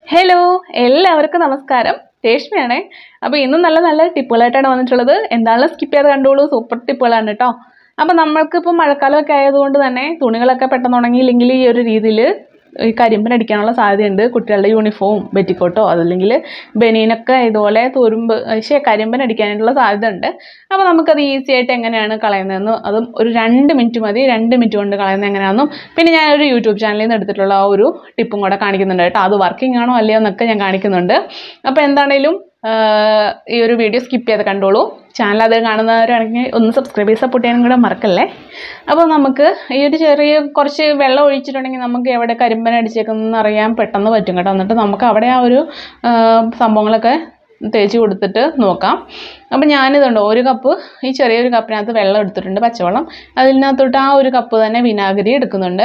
hello എല്ലാവർക്കും നമസ്കാരം രേഷ്മയാണേ അപ്പോൾ ഇന്നും നല്ല നല്ല ടിപ്പുകളായിട്ടാണ് വന്നിട്ടുള്ളത് എന്താണെങ്കിലും സ്കിപ്പ് ചെയ്ത് കണ്ടോളൂ സൂപ്പർ ടിപ്പുകളാണ് കേട്ടോ അപ്പോൾ നമ്മൾക്കിപ്പോൾ മഴക്കാലമൊക്കെ ആയതുകൊണ്ട് തന്നെ തുണികളൊക്കെ പെട്ടെന്ന് ഉണങ്ങിയില്ലെങ്കിൽ ഈ ഒരു രീതിയിൽ ഈ കരിമ്പൻ അടിക്കാനുള്ള സാധ്യതയുണ്ട് കുട്ടികളുടെ യൂണിഫോം ബെറ്റിക്കോട്ടോ അതല്ലെങ്കിൽ ബനീനൊക്കെ ഇതുപോലെ തുരുമ്പ് പക്ഷേ കരിമ്പൻ അടിക്കാനായിട്ടുള്ള സാധ്യത ഉണ്ട് അപ്പോൾ നമുക്കത് ഈസി ആയിട്ട് എങ്ങനെയാണ് കളയുന്നതെന്ന് അതും ഒരു രണ്ട് മിനിറ്റ് മതി രണ്ട് മിനിറ്റ് കൊണ്ട് കളയുന്നത് എങ്ങനെയാണെന്നും പിന്നെ ഞാനൊരു യൂട്യൂബ് ചാനലിൽ നിന്ന് എടുത്തിട്ടുള്ള ആ ഒരു ടിപ്പും കൂടെ കാണിക്കുന്നുണ്ട് കേട്ടോ അത് വർക്കിംഗ് ആണോ അല്ലയോ എന്നൊക്കെ ഞാൻ കാണിക്കുന്നുണ്ട് അപ്പോൾ എന്താണേലും ആഹ് ഈ ഒരു വീഡിയോ സ്കിപ്പ് ചെയ്ത് കണ്ടോളൂ ചാനൽ അത് കാണുന്നവരാണെങ്കിൽ ഒന്ന് സബ്സ്ക്രൈബ് ചെയ്ത് സപ്പോർട്ട് ചെയ്യാനും കൂടെ മറക്കല്ലേ അപ്പോൾ നമുക്ക് ഈ ഒരു ചെറിയ കുറച്ച് വെള്ളം ഒഴിച്ചിട്ടുണ്ടെങ്കിൽ നമുക്ക് എവിടെ കരിമ്പന അടിച്ചേക്കുന്നതെന്ന് അറിയാൻ പെട്ടെന്ന് പറ്റും കേട്ടോ എന്നിട്ട് നമുക്ക് അവിടെ ആ ഒരു ആഹ് സംഭവങ്ങളൊക്കെ തേച്ച് കൊടുത്തിട്ട് നോക്കാം അപ്പം ഞാനിതുണ്ട് ഒരു കപ്പ് ഈ ചെറിയൊരു കപ്പിനകത്ത് വെള്ളം എടുത്തിട്ടുണ്ട് പച്ചവെള്ളം അതിനകത്തോട്ട് ആ ഒരു കപ്പ് തന്നെ വിനാഗിരി എടുക്കുന്നുണ്ട്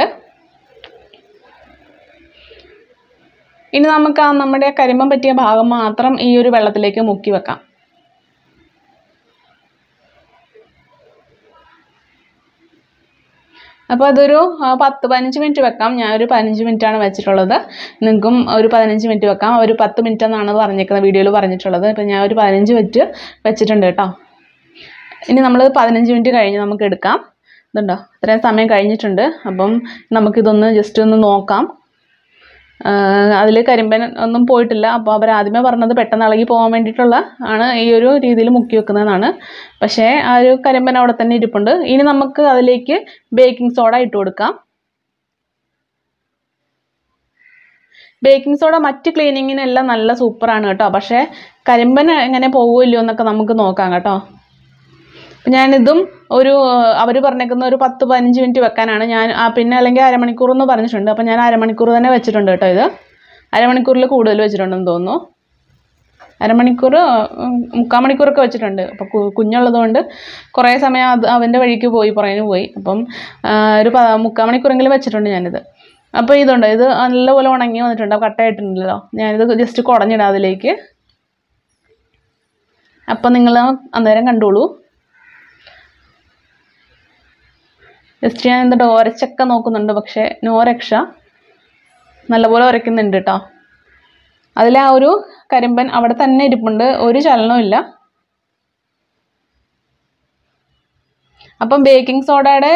ഇനി നമുക്ക് ആ നമ്മുടെ കരിമ്പം പറ്റിയ ഭാഗം മാത്രം ഈ ഒരു വെള്ളത്തിലേക്ക് മുക്കി വെക്കാം അപ്പോൾ അതൊരു ആ, പത്ത് പതിനഞ്ച് മിനിറ്റ് വെക്കാം ഞാനൊരു പതിനഞ്ച് മിനിറ്റാണ് വെച്ചിട്ടുള്ളത് നിങ്ങൾക്കും ഒരു പതിനഞ്ച് മിനിറ്റ് വെക്കാം ഒരു പത്ത് മിനിറ്റ് എന്നാണ് പറഞ്ഞേക്കുന്നത് വീഡിയോയിൽ പറഞ്ഞിട്ടുള്ളത് അപ്പോൾ ഞാൻ ഒരു പതിനഞ്ച് മിനിറ്റ് വെച്ചിട്ടുണ്ട് കേട്ടോ ഇനി നമ്മൾ പതിനഞ്ച് മിനിറ്റ് കഴിഞ്ഞ് നമുക്ക് എടുക്കാം ഇതുണ്ടോ ഇത്രയും സമയം കഴിഞ്ഞിട്ടുണ്ട് അപ്പം നമുക്കിതൊന്ന് ജസ്റ്റ് ഒന്ന് നോക്കാം അതിൽ കരിമ്പൻ ഒന്നും പോയിട്ടില്ല അപ്പോൾ അവർ ആദ്യമേ പറഞ്ഞത് പെട്ടെന്ന് ഇളകി പോകാൻ വേണ്ടിയിട്ടുള്ള ആണ് ഈ ഒരു രീതിയിൽ മുക്കി വെക്കുന്നതെന്നാണ് പക്ഷേ ആ ഒരു കരിമ്പൻ അവിടെ തന്നെ ഇരിപ്പുണ്ട് ഇനി നമുക്ക് അതിലേക്ക് ബേക്കിംഗ് സോഡ ഇട്ട് കൊടുക്കാം ബേക്കിംഗ് സോഡ മറ്റ് ക്ലീനിങ്ങിനെല്ലാം നല്ല സൂപ്പറാണ് കേട്ടോ പക്ഷേ കരിമ്പൻ എങ്ങനെ പോകുമല്ലോ എന്നൊക്കെ നമുക്ക് നോക്കാം കേട്ടോ ഞാനിതും ഒരു അവർ പറഞ്ഞേക്കുന്ന ഒരു പത്ത് പതിനഞ്ച് മിനിറ്റ് വെക്കാനാണ് ഞാൻ ആ പിന്നെ അല്ലെങ്കിൽ അരമണിക്കൂർ എന്ന് പറഞ്ഞിട്ടുണ്ട് അപ്പോൾ ഞാൻ അരമണിക്കൂർ തന്നെ വെച്ചിട്ടുണ്ട് കേട്ടോ ഇത് അരമണിക്കൂറിൽ കൂടുതൽ വെച്ചിട്ടുണ്ടെന്ന് തോന്നുന്നു അരമണിക്കൂർ ഉം, മുക്കാൽ മണിക്കൂറൊക്കെ വെച്ചിട്ടുണ്ട് അപ്പോൾ കു കുഞ്ഞുള്ളത് കൊണ്ട് കുറേ സമയം അത് അവൻ്റെ വഴിക്ക് പോയി പുറകിന് പോയി അപ്പം ആ, ഒരു പ മുക്കാൽ മണിക്കൂറെങ്കിലും വെച്ചിട്ടുണ്ട് ഞാനിത് അപ്പോൾ ഇതുണ്ട് ഇത് നല്ലപോലെ ഉണങ്ങി വന്നിട്ടുണ്ട് അപ്പോൾ കട്ടയായിട്ടുണ്ടല്ലോ ഞാനിത് ജസ്റ്റ് കുടഞ്ഞിടാം അതിലേക്ക് അപ്പം നിങ്ങൾ അന്നേരം കണ്ടോളൂ ജസ്റ്റ് ഞാൻ എന്നിട്ട് ഒരച്ചൊക്കെ നോക്കുന്നുണ്ട് പക്ഷേ നോ രക്ഷ നല്ലപോലെ ഉരയ്ക്കുന്നുണ്ട് കേട്ടോ അതിൽ ആ ഒരു കരിമ്പൻ അവിടെ തന്നെ ഇരിപ്പുണ്ട് ഒരു ചലനവും ഇല്ല അപ്പം ബേക്കിംഗ് സോഡയുടെ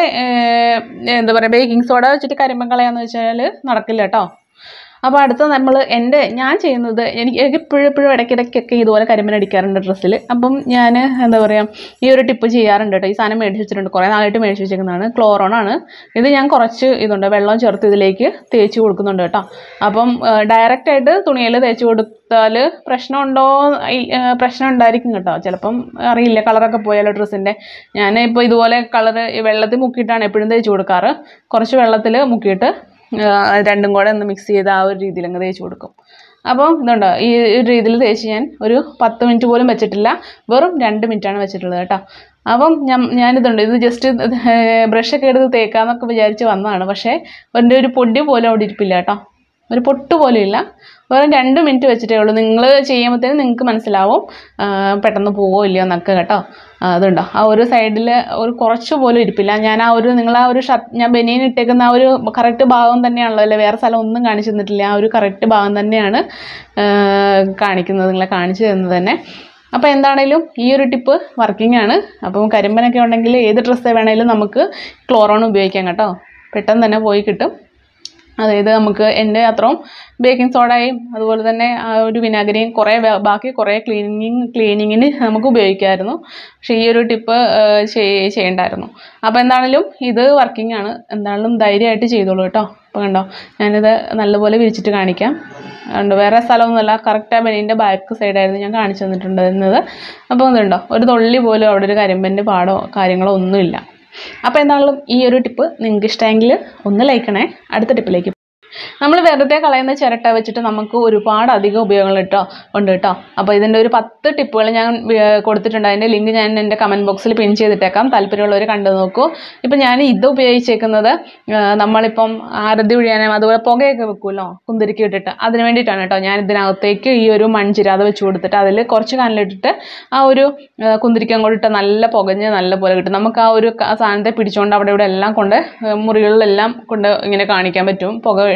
എന്താ പറയുക ബേക്കിംഗ് സോഡ വെച്ചിട്ട് കരിമ്പൻ കളയാന്ന് വെച്ചാൽ നടക്കില്ല കേട്ടോ അപ്പോൾ അടുത്ത നമ്മൾ എൻ്റെ ഞാൻ ചെയ്യുന്നത് എനിക്ക് എനിക്ക് ഇപ്പോഴും ഇപ്പോഴും ഇടയ്ക്കിടയ്ക്കൊക്കെ ഇതുപോലെ കരിമ്പൻ അടിക്കാറുണ്ട് ഡ്രസ്സിൽ അപ്പം ഞാൻ എന്താ പറയുക ഈ ഒരു ടിപ്പ് ചെയ്യാറുണ്ട് കേട്ടോ ഈ സാധനം മേടിച്ച് വെച്ചിട്ടുണ്ട് കുറേ നാളായിട്ട് മേടിച്ച് വെച്ചിരിക്കുന്നതാണ് ക്ലോറോണാണ് ഇത് ഞാൻ കുറച്ച് ഇതുണ്ട് വെള്ളം ചേർത്ത് ഇതിലേക്ക് തേച്ച് കൊടുക്കുന്നുണ്ട് കേട്ടോ അപ്പം ഡയറക്റ്റായിട്ട് തുണിയിൽ തേച്ച് കൊടുത്താൽ പ്രശ്നമുണ്ടോ ഇ- ഏ, പ്രശ്നം ഉണ്ടായിരിക്കും കേട്ടോ ചിലപ്പം അറിയില്ല കളറൊക്കെ പോയാലോ ഡ്രസ്സിൻ്റെ ഞാൻ ഇപ്പോൾ ഇതുപോലെ കളർ വെള്ളത്തിൽ മുക്കിയിട്ടാണ് എപ്പോഴും തേച്ച് കൊടുക്കാറ് കുറച്ച് വെള്ളത്തിൽ മുക്കിയിട്ട് ആ, രണ്ടും കൂടെ ഒന്ന് മിക്സ് ചെയ്ത് ആ ഒരു രീതിയിൽ അങ്ങ് തേച്ച് കൊടുക്കും അപ്പം ഇതുണ്ടോ ഈ ഒരു രീതിയിൽ തേച്ച് ഞാൻ ഒരു പത്ത് മിനിറ്റ് പോലും വെച്ചിട്ടില്ല വെറും രണ്ട് മിനിറ്റാണ് വെച്ചിട്ടുള്ളത് കേട്ടോ അപ്പം ഞാൻ ഞാനിതുണ്ട് ഇത് ജസ്റ്റ് ബ്രഷൊക്കെ എടുത്ത് തേക്കാന്നൊക്കെ വിചാരിച്ച് വന്നതാണ് പക്ഷേ എൻ്റെ ഒരു പൊടി പോലും അവിടെ ഇരിപ്പില്ല കേട്ടോ ഒരു പൊട്ട് പോലും ഇല്ല വെറും രണ്ട് മിനിറ്റ് വെച്ചിട്ടേ ഉള്ളൂ നിങ്ങൾ ചെയ്യുമ്പോഴത്തേനും നിങ്ങൾക്ക് മനസ്സിലാവും ആ, പെട്ടെന്ന് പോവോ ഇല്ലയോ എന്നൊക്കെ കേട്ടോ ആ, അതുണ്ടോ ആ ഒരു സൈഡിൽ ഒരു കുറച്ച് പോലും ഇരിപ്പില്ല ഞാൻ ആ ഒരു നിങ്ങൾ ആ ഒരു ഷർട്ട് ഞാൻ ബനിയൻ ഇട്ടേക്കുന്ന ആ ഒരു കറക്റ്റ് ഭാഗം തന്നെയാണല്ലോ അല്ലേ വേറെ സ്ഥലം ഒന്നും കാണിച്ചു തന്നിട്ടില്ല ആ ഒരു കറക്റ്റ് ഭാഗം തന്നെയാണ് ആ, കാണിക്കുന്നത് നിങ്ങളെ കാണിച്ചു തരുന്നത് തന്നെ അപ്പോൾ എന്താണേലും ഈ ഒരു ടിപ്പ് വർക്കിംഗ് ആണ് അപ്പം കരിമ്പനൊക്കെ ഉണ്ടെങ്കിൽ ഏത് ഡ്രസ്സ് വേണേലും നമുക്ക് ക്ലോറോൺ ഉപയോഗിക്കാം കേട്ടോ പെട്ടെന്ന് തന്നെ പോയി കിട്ടും അതായത് നമുക്ക് എൻ്റെ അത്രയും ബേക്കിംഗ് സോഡയും അതുപോലെ തന്നെ ആ ഒരു വിനാഗിരിയും കുറേ ബ- ബാക്കി കുറേ ക്ലീനിങ് ക്ലീനിങ്ങിന് നമുക്ക് ഉപയോഗിക്കാമായിരുന്നു പക്ഷേ ഈ ഒരു ടിപ്പ് ചെയ്യണ്ടായിരുന്നു അപ്പോൾ എന്താണെങ്കിലും ഇത് വർക്കിംഗ് ആണ് എന്താണെങ്കിലും ധൈര്യമായിട്ട് ചെയ്തോളൂ കേട്ടോ അപ്പോൾ കണ്ടോ ഞാനിത് നല്ലപോലെ വിരിച്ചിട്ട് കാണിക്കാം ഉണ്ട് വേറെ സ്ഥലമൊന്നുമല്ല കറക്റ്റ് ആ ബനീൻ്റെ ബാക്ക് സൈഡായിരുന്നു ഞാൻ കാണിച്ചു തന്നിട്ടുണ്ടായിരുന്നത് അപ്പോൾ ഇതുണ്ടോ ഒരു തുള്ളി പോലും അവിടെ ഒരു കരിമ്പൻ്റെ പാടോ കാര്യങ്ങളോ ഒന്നുമില്ല അപ്പോൾ എന്താണെങ്കിലും ഈ ഒരു ടിപ്പ് നിങ്ങൾക്ക് ഇഷ്ടമെങ്കിൽ ഒന്ന് ലൈക്കണേ അടുത്ത ടിപ്പിലേക്ക് നമ്മൾ വെറുതെ കളയുന്ന ചിരട്ട വെച്ചിട്ട് നമുക്ക് ഒരുപാട് അധികം ഉപയോഗങ്ങൾ കേട്ടോ ഉണ്ട് കേട്ടോ അപ്പോൾ ഇതിൻ്റെ ഒരു പത്ത് ടിപ്പുകൾ ഞാൻ ഏർ കൊടുത്തിട്ടുണ്ട് അതിൻ്റെ ലിങ്ക് ഞാൻ എൻ്റെ കമൻറ്റ് ബോക്സിൽ പിൻ ചെയ്തിട്ടേക്കാം താല്പര്യമുള്ളവർ കണ്ടു നോക്കൂ ഇപ്പം ഞാൻ ഇത് ഉപയോഗിച്ചേക്കുന്നത് ഏർ നമ്മളിപ്പം ആരതി ഒഴിയാനും അതുപോലെ പുകയൊക്കെ വെക്കുമല്ലോ കുന്തിരിക്ക് ഇട്ടിട്ട് അതിന് വേണ്ടിയിട്ടാണ് കേട്ടോ ഞാൻ ഇതിനകത്തേക്ക് ഈ ഒരു മൺചിരാത വെച്ച് കൊടുത്തിട്ട് അതിൽ കുറച്ച് കനലിട്ടിട്ട് ആ ഒരു ഏർ കുന്തിരിക്കം കൂടി ഇട്ട് നല്ല പുകഞ്ഞ് നല്ല പോലെ കിട്ടും നമുക്ക് ആ ഒരു ക- സാധനത്തെ പിടിച്ചുകൊണ്ട് അവിടെ ഇവിടെ എല്ലാം കൊണ്ട് ഏർ മുറികളിലെല്ലാം കൊണ്ട് ഇങ്ങനെ കാണിക്കാൻ പറ്റും പുക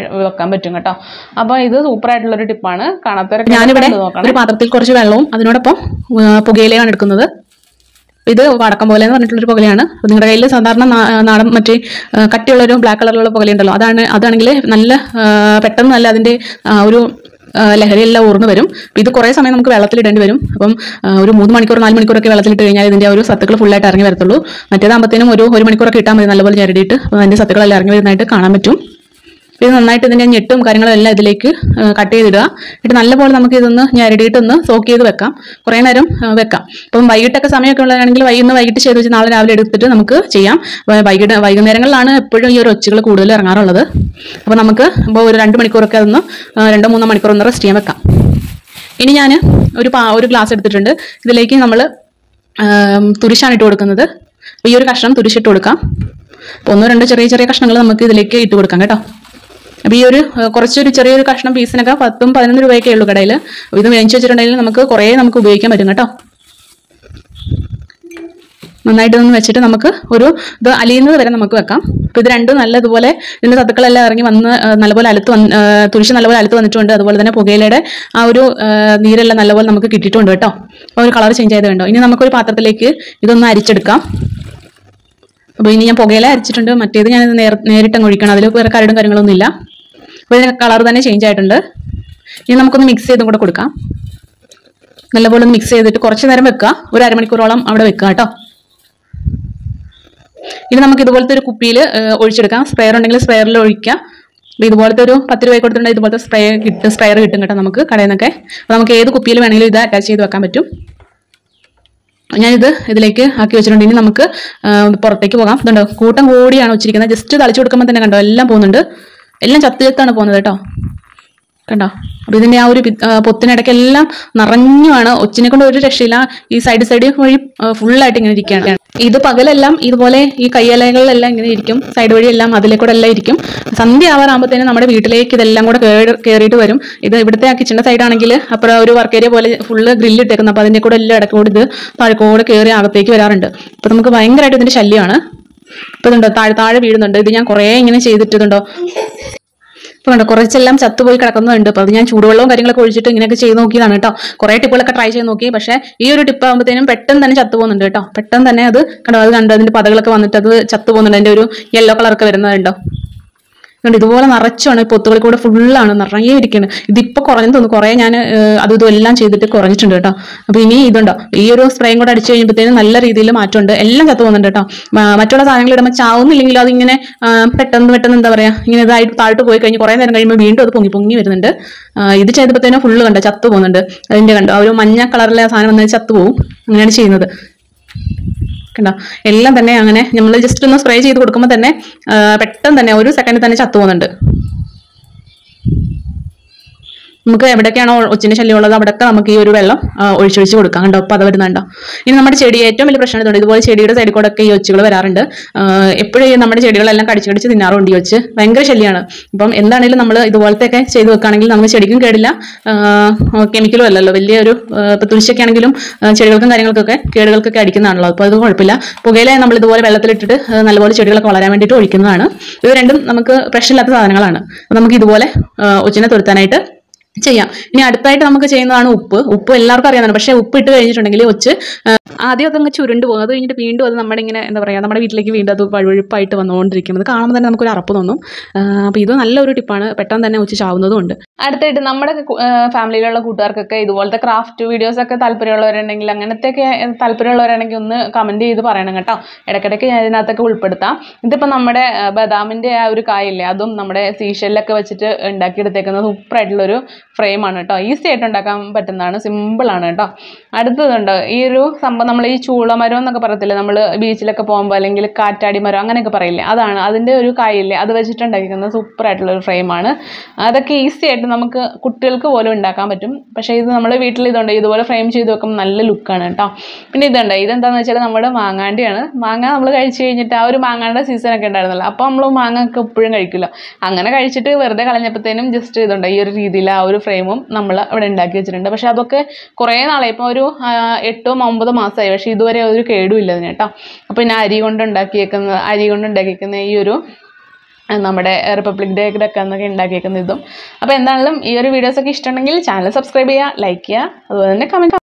വെക്കാൻ പറ്റും കേട്ടോ അപ്പോൾ ഇത് സൂപ്പറായിട്ടുള്ളൊരു ടിപ്പാണ് കാണാത്തവരൊക്കെ ഞാനിവിടെ കണ്ട് നോക്കണം ഒരു പാത്രത്തിൽ കുറച്ച് വെള്ളവും അതിനോടൊപ്പം ആ, പുകയിലയാണ് എടുക്കുന്നത് ഇത് വടക്കം പോലെ എന്ന് പറഞ്ഞിട്ടുള്ളൊരു പുകയിലാണ് അപ്പോൾ നിങ്ങളുടെ കയ്യിൽ സാധാരണ നാ- നാടൻ മറ്റേ ആ, കട്ടിയുള്ളൊരു ബ്ലാക്ക് കളറിലുള്ള പുകയുണ്ടല്ലോ അതാണ് അതാണെങ്കിൽ നല്ല ആ, പെട്ടെന്ന് നല്ല അതിൻ്റെ ആ, ഒരു ആ, ലഹരിയെല്ലാം ഊർന്നു വരും ഇത് കുറേ സമയം നമുക്ക് വെള്ളത്തിലിടേണ്ടി വരും അപ്പം ആ, ഒരു മൂന്ന് മണിക്കൂർ നാല് മണിക്കൂറൊക്കെ വെള്ളത്തിലിട്ട് കഴിഞ്ഞാൽ ഇതിൻ്റെ ആ ഒരു സത്തുക്കൾ ഫുള്ളായിട്ട് ഇറങ്ങി വരത്തുള്ളൂ മറ്റേതാകുമ്പോഴത്തേനും ഒരു ഒരു മണിക്കൂറൊക്കെ ഇട്ടാൽ മതി നല്ലപോലെ ഞെരടിയിട്ട് അപ്പോൾ അതിൻ്റെ സത്തുക്കളെല്ലാം ഇറങ്ങി വരുന്നതായിട്ട് കാണാൻ പറ്റും ഇത് നന്നായിട്ട് ഇതിന്റെ ഞെട്ടും കാര്യങ്ങളും എല്ലാം ഇതിലേക്ക് കട്ട് ചെയ്തിടുക എന്നിട്ട് നല്ലപോലെ നമുക്ക് ഇതൊന്ന് ഞരടിയിട്ടൊന്ന് സോക്ക് ചെയ്ത് വെക്കാം കുറേ നേരം ആ, വെക്കാം ഇപ്പം വൈകിട്ടൊക്കെ സമയമൊക്കെ ഉള്ളതാണെങ്കിൽ വൈ ഇന്ന് വൈകിട്ട് ചെയ്ത് വെച്ച് നാളെ രാവിലെ എടുത്തിട്ട് നമുക്ക് ചെയ്യാം അപ്പോൾ വൈകിട്ട് വൈകുന്നേരങ്ങളിലാണ് എപ്പോഴും ഈ ഒരു ഒച്ചുകൾ കൂടുതൽ ഇറങ്ങാറുള്ളത് അപ്പോൾ നമുക്ക് ഇപ്പോൾ ഒരു രണ്ട് മണിക്കൂറൊക്കെ അതൊന്ന് ആ, രണ്ടോ മൂന്നോ മണിക്കൂർ ഒന്ന് റെസ്റ്റ് ചെയ്യാൻ വെക്കാം ഇനി ഞാൻ ഒരു പാ ഒരു ഗ്ലാസ് എടുത്തിട്ടുണ്ട് ഇതിലേക്ക് നമ്മൾ തുരിശാണ് ഇട്ട് കൊടുക്കുന്നത് അപ്പോൾ ഈ ഒരു കഷ്ണം തുരിശിട്ട് കൊടുക്കാം അപ്പോൾ ഒന്നോ രണ്ടോ ചെറിയ ചെറിയ കഷ്ണങ്ങൾ നമുക്ക് ഇതിലേക്ക് ഇട്ട് കൊടുക്കാം കേട്ടോ അപ്പോൾ ഈ ഒരു ഏഹ്, കുറച്ചൊരു ചെറിയൊരു കഷ്ണം പീസിനൊക്കെ പത്തും പതിനൊന്ന് രൂപയൊക്കെ ഉള്ളൂ കടയിൽ അപ്പോൾ ഇത് മേടിച്ച് വെച്ചിട്ടുണ്ടെങ്കിൽ നമുക്ക് കുറേ നമുക്ക് ഉപയോഗിക്കാൻ പറ്റും കേട്ടോ നന്നായിട്ട് ഒന്ന് വെച്ചിട്ട് നമുക്ക് ഒരു ഇത് അലിയുന്നത് വരെ നമുക്ക് വെക്കാം അപ്പോൾ ഇത് രണ്ടും നല്ലതുപോലെ ഇതിൻ്റെ സത്തുക്കളെല്ലാം ഇറങ്ങി വന്ന് ആ, നല്ലപോലെ അലുത്ത് വന്ന് ആ, തുരിശ് നല്ലപോലെ അലുത്ത് വന്നിട്ടുണ്ട് അതുപോലെ തന്നെ പുകയിലയുടെ ആ ഒരു ആ, നീരെല്ലാം നല്ലപോലെ നമുക്ക് കിട്ടിയിട്ടുണ്ട് കേട്ടോ അപ്പോൾ ഒരു കളർ ചേഞ്ച് ചെയ്ത് കണ്ടോ ഇനി നമുക്കൊരു പാത്രത്തിലേക്ക് ഇതൊന്ന് അരിച്ചെടുക്കാം അപ്പോൾ ഇനി ഞാൻ പുകയില അരിച്ചിട്ടുണ്ട് മറ്റേത് ഞാൻ നേർ നേരിട്ട് അങ്ങ് ഒഴിക്കണം അതിൽ വേറെ കരടും കാര്യങ്ങളൊന്നും ഇല്ല അപ്പോൾ ഇതിന് കളർ തന്നെ ചേഞ്ച് ആയിട്ടുണ്ട് ഇനി നമുക്കൊന്ന് മിക്സ് ചെയ്തും കൂടെ കൊടുക്കാം നല്ലപോലെ ഒന്ന് മിക്സ് ചെയ്തിട്ട് കുറച്ച് നേരം വെക്കുക ഒരു അരമണിക്കൂറോളം അവിടെ വെക്കുക കേട്ടോ ഇനി നമുക്ക് ഇതുപോലത്തെ ഒരു കുപ്പിയിൽ ഒഴിച്ചെടുക്കാം സ്പ്രെയർ ഉണ്ടെങ്കിൽ സ്പ്രെയറിൽ ഒഴിക്കാം അപ്പോൾ ഇതുപോലത്തെ ഒരു പത്ത് രൂപ കൊടുത്തിട്ടുണ്ടെങ്കിൽ ഇതുപോലത്തെ സ്പ്രേ കിട്ടും സ്പ്രെയർ കിട്ടും കേട്ടോ നമുക്ക് കടയിൽ നിന്നൊക്കെ അപ്പോൾ നമുക്ക് ഏത് കുപ്പിയിൽ വേണമെങ്കിലും ഇത് അറ്റാച്ച് ചെയ്ത് വെക്കാൻ പറ്റും ഞാനിത് ഇതിലേക്ക് ആക്കി വെച്ചിട്ടുണ്ട് ഇനി നമുക്ക് ആ, പുറത്തേക്ക് പോകാം ഇതുണ്ടോ കൂട്ടം കൂടിയാണ് വെച്ചിരിക്കുന്നത് ജസ്റ്റ് തളിച്ചു കൊടുക്കുമ്പോൾ തന്നെ കണ്ടോ എല്ലാം പോകുന്നുണ്ട് എല്ലാം ചത്ത് ചത്താണ് പോകുന്നത് കേട്ടോ കണ്ടോ അപ്പൊ ഇതിന്റെ ആ ഒരു പി- ആ, പൊത്തിനിടയ്ക്കെല്ലാം നിറഞ്ഞുമാണ് ഒച്ചിനെ കൊണ്ട് ഒരു രക്ഷയില്ല ഈ സൈഡ് സൈഡ് വഴി ഫുള്ളായിട്ട് ഇങ്ങനെ ഇരിക്കുകയാണ് ഇത് പകലെല്ലാം ഇതുപോലെ ഈ കയ്യലകളിലെല്ലാം ഇങ്ങനെ ഇരിക്കും സൈഡ് വഴി എല്ലാം അതിലെ കൂടെ എല്ലാം ഇരിക്കും സന്ധ്യ ആവാറാകുമ്പോഴത്തേനും നമ്മുടെ വീട്ടിലേക്ക് ഇതെല്ലാം കൂടെ കേറി- കേറിയിട്ട് വരും ഇത് ഇവിടുത്തെ ആ കിച്ചണിന്റെ സൈഡ് ആണെങ്കിൽ അപ്പുറം ഒരു വർക്ക് ഏരിയ പോലെ ഫുള്ള് ഗ്രില്ല് ഇട്ടേക്കുന്നത് അപ്പൊ അതിന്റെ കൂടെ എല്ലാം ഇടക്കൂടെ ഇത് താഴെക്കൂടെ കയറി അകത്തേക്ക് വരാറുണ്ട് അപ്പൊ നമുക്ക് ഭയങ്കരമായിട്ട് ഇതിന്റെ ശല്യമാണ് ഇപ്പൊ ഇതുണ്ടോ താഴെ താഴെ വീഴുന്നുണ്ട് ഇത് ഞാൻ കുറേ ഇങ്ങനെ ചെയ്തിട്ടുണ്ടോ ഇപ്പൊ കണ്ടോ കുറച്ചെല്ലാം ചത്തുപോയി കിടക്കുന്നുണ്ട് അപ്പൊ അത് ഞാൻ ചൂടുവെള്ളവും കാര്യങ്ങളൊക്കെ ഒഴിച്ചിട്ട് ഇങ്ങനെയൊക്കെ ചെയ്ത് നോക്കിയതാണ് കേട്ടോ കുറെ ടിപ്പുകളൊക്കെ ട്രൈ ചെയ്ത് നോക്കി പക്ഷേ ഈ ഒരു ടിപ്പ് ആകുമ്പോഴത്തേനും പെട്ടെന്ന് തന്നെ ചത്തു പോകുന്നുണ്ട് കേട്ടോ പെട്ടെന്ന് തന്നെ അത് കണ്ടോ അത് കണ്ടോ അതിന്റെ പതകളൊക്കെ വന്നിട്ട് അത് ചത്തു പോകുന്നുണ്ട് അതിന്റെ ഒരു യെല്ലോ കളറൊക്കെ വരുന്നതുണ്ടോ അതുകൊണ്ട് ഇതുപോലെ നിറച്ചാണ് ഈ പൊത്തുകളിൽ കൂടെ ഫുള്ളാണ് നിറയെ ഇരിക്കുന്നത് ഇതിപ്പോ കുറഞ്ഞു തോന്നുന്നു കുറെ ഞാൻ അതും ഇതും എല്ലാം ചെയ്തിട്ട് കുറഞ്ഞിട്ടുണ്ട് കേട്ടോ അപ്പൊ ഇനി ഇതുണ്ടോ ഈ ഒരു സ്പ്രേയും കൂടെ അടിച്ചു കഴിയുമ്പോഴത്തേനും നല്ല രീതിയിൽ മാറ്റമുണ്ട് എല്ലാം ചത്തു പോകുന്നുണ്ട് കേട്ടോ മ- മറ്റുള്ള സാധനങ്ങൾ ഇടുമ്പോൾ ചാവുന്നില്ലെങ്കിൽ അതിങ്ങനെ ആ, പെട്ടെന്ന് പെട്ടെന്ന് എന്താ പറയാ ഇങ്ങനെ ഇതായിട്ട് താഴ്ത്ത് പോയി കഴിഞ്ഞ് കുറെ നേരം കഴിയുമ്പോൾ വീണ്ടും അത് പൊങ്ങി പൊങ്ങി വരുന്നുണ്ട് ആ, ഇത് ചെയ്തപ്പോഴത്തേനും ഫുള്ള് കണ്ടോ ചത്തു പോകുന്നുണ്ട് അതിന്റെ കണ്ടോ ആ ഒരു മഞ്ഞ കളറിലെ ആ സാധനം വന്നാൽ ചത്തു പോകും അങ്ങനെയാണ് ചെയ്യുന്നത് കണ്ടോ എല്ലാം തന്നെ അങ്ങനെ നമ്മൾ ജസ്റ്റ് ഒന്ന് സ്പ്രേ ചെയ്ത് കൊടുക്കുമ്പോൾ തന്നെ ആ, പെട്ടെന്ന് തന്നെ ഒരു സെക്കൻഡിൽ തന്നെ ചത്തു പോകുന്നുണ്ട് നമുക്ക് എവിടെയൊക്കെയാണോ ഒച്ചിന്റെ ശല്യം ഉള്ളത് അവിടെയൊക്കെ നമുക്ക് ഈ ഒരു വെള്ളം ആ, ഒഴിച്ചൊഴിച്ച് കൊടുക്കാം കണ്ടോ അപ്പോൾ അത് വരുന്നുണ്ടോ ഇനി നമ്മുടെ ചെടി ഏറ്റവും വലിയ പ്രശ്നം ഇതുണ്ട് ഇതുപോലെ ചെടിയുടെ സൈഡിൽ കൂടെ ഒക്കെ ഈ ഒച്ചുകൾ വരാറുണ്ട് എപ്പോഴും നമ്മുടെ ചെടികളെല്ലാം കടിച്ച് കടിച്ച് തിന്നാറുണ്ട് ഈ ഒച്ച് ഭയങ്കര ശല്യമാണ് അപ്പം എന്താണെങ്കിലും നമ്മൾ ഇതുപോലത്തെയൊക്കെ ചെയ്ത് വെക്കുകയാണെങ്കിൽ നമുക്ക് ചെടിക്കും കേടില്ല കെമിക്കലും അല്ലല്ലോ വലിയൊരു ഇപ്പം തുളിശൊക്കെ ആണെങ്കിലും ആ, ചെടികൾക്കും കാര്യങ്ങൾക്കൊക്കെ കേടുകൾക്കൊക്കെ അടിക്കുന്നതാണല്ലോ അപ്പോൾ അത് കുഴപ്പമില്ല പുകയില നമ്മൾ ഇതുപോലെ വെള്ളത്തിലിട്ടിട്ട് ആ, നല്ലപോലെ ചെടികളൊക്കെ വളരാൻ വേണ്ടിയിട്ട് ഒഴിക്കുന്നതാണ് ഇത് രണ്ടും നമുക്ക് പ്രശ്നമില്ലാത്ത സാധനങ്ങളാണ് അപ്പോൾ നമുക്ക് ഇതുപോലെ ആ, ഒച്ചിനെ തുരുത്താനായിട്ട് ചെയ്യാം ഇനി അടുത്തായിട്ട് നമുക്ക് ചെയ്യുന്നതാണ് ഉപ്പ് ഉപ്പ് എല്ലാവർക്കും അറിയാവുന്നതാണ് പക്ഷേ ഉപ്പ് ഇട്ട് കഴിഞ്ഞിട്ടുണ്ടെങ്കിൽ ഒച്ച് ആ, ആദ്യം അതങ്ങ് ചുരുണ്ട് പോകും അത് കഴിഞ്ഞിട്ട് വീണ്ടും അത് നമ്മുടെ ഇങ്ങനെ എന്താ പറയുക നമ്മുടെ വീട്ടിലേക്ക് വീണ്ടും അത് വഴുവഴുപ്പായിട്ട് വന്നുകൊണ്ടിരിക്കുന്നത് കാണുമ്പോൾ തന്നെ നമുക്കൊരു അറപ്പ് തോന്നും അപ്പോൾ ഇത് നല്ലൊരു ടിപ്പാണ് പെട്ടെന്ന് തന്നെ ഉച്ച ചാവുന്നതും ഉണ്ട് അടുത്തായിട്ട് നമ്മുടെ കു- ആ, ഫാമിലിയിലുള്ള കൂട്ടുകാർക്കൊക്കെ ഇതുപോലത്തെ ക്രാഫ്റ്റ് വീഡിയോസ് ഒക്കെ താല്പര്യമുള്ളവരുണ്ടെങ്കിൽ അങ്ങനത്തെയൊക്കെ താല്പര്യമുള്ളവരാണെങ്കിൽ ഒന്ന് കമന്റ് ചെയ്ത് പറയണം കേട്ടോ ഇടയ്ക്കിടയ്ക്ക് ഞാൻ ഇതിനകത്തൊക്കെ ഉൾപ്പെടുത്താം ഇതിപ്പോൾ നമ്മുടെ ആ, ബദാമിന്റെ ആ ഒരു കായില്ലേ അതും നമ്മുടെ സീഷെല്ലൊക്കെ വെച്ചിട്ട് ഉണ്ടാക്കിയെടുത്തേക്കുന്ന സൂപ്പറായിട്ടുള്ളൊരു ഫ്രെയിമാണ് കേട്ടോ ഈസി ആയിട്ട് ഉണ്ടാക്കാൻ പറ്റുന്നതാണ് സിമ്പിളാണ് കേട്ടോ അടുത്തതുണ്ട് ഈ ഒരു സംഭവം നമ്മൾ ഈ ചൂളമരം എന്നൊക്കെ പറയത്തില്ലേ നമ്മൾ ബീച്ചിലൊക്കെ പോകുമ്പോൾ അല്ലെങ്കിൽ കാറ്റാടി മരം അങ്ങനെയൊക്കെ പറയില്ലേ അതാണ് അതിൻ്റെ ഒരു കായില്ലേ അത് വെച്ചിട്ട് ഉണ്ടാക്കിക്കുന്ന സൂപ്പറായിട്ടുള്ള ഒരു ഫ്രെയിമാണ് അതൊക്കെ ഈസി ആയിട്ട് നമുക്ക് കുട്ടികൾക്ക് പോലും ഉണ്ടാക്കാൻ പറ്റും പക്ഷേ ഇത് നമ്മൾ വീട്ടിൽ ഇതുണ്ട് ഇതുപോലെ ഫ്രെയിം ചെയ്ത് വെക്കുമ്പോൾ നല്ല ലുക്കാണ് കേട്ടോ പിന്നെ ഇതുണ്ട് ഇതെന്താണെന്ന് വെച്ചാൽ നമ്മുടെ മാങ്ങാണ്ടിയാണ് മാങ്ങ നമ്മൾ കഴിച്ച് കഴിഞ്ഞിട്ട് ആ ഒരു മാങ്ങാൻ്റെ സീസണൊക്കെ ഉണ്ടായിരുന്നല്ലോ അപ്പോൾ നമ്മൾ മാങ്ങ ഒക്കെ എപ്പോഴും കഴിക്കില്ല അങ്ങനെ കഴിച്ചിട്ട് വെറുതെ കളഞ്ഞപ്പോഴത്തേനും ജസ്റ്റ് ഇതുണ്ട് ഈ ഒരു രീതിയിൽ ആ ഒരു ഫ്രെയിമും നമ്മൾ ഇവിടെ ഉണ്ടാക്കി വെച്ചിട്ടുണ്ട് പക്ഷേ അതൊക്കെ കുറേ നാളെ ഇപ്പോൾ ഒരു ആ, എട്ടോ ഒമ്പതോ മാസമായി പക്ഷേ ഇതുവരെ ഒരു കേടും ഇല്ല അതിന് കേട്ടോ അപ്പോൾ പിന്നെ അരി കൊണ്ട് ഉണ്ടാക്കിയേക്കുന്ന അരി കൊണ്ട് ഉണ്ടാക്കിയേക്കുന്ന ഈ ഒരു ആ, നമ്മുടെ റിപ്പബ്ലിക് ഡേ ഒക്കെ എന്നൊക്കെ ഉണ്ടാക്കിയേക്കുന്ന ഇതും അപ്പോൾ എന്താണെങ്കിലും ഈ ഒരു വീഡിയോസൊക്കെ ഇഷ്ടമുണ്ടെങ്കിൽ ചാനൽ സബ്സ്ക്രൈബ് ചെയ്യുക ലൈക്ക് ചെയ്യുക അതുപോലെ തന്നെ കമൻറ്റ്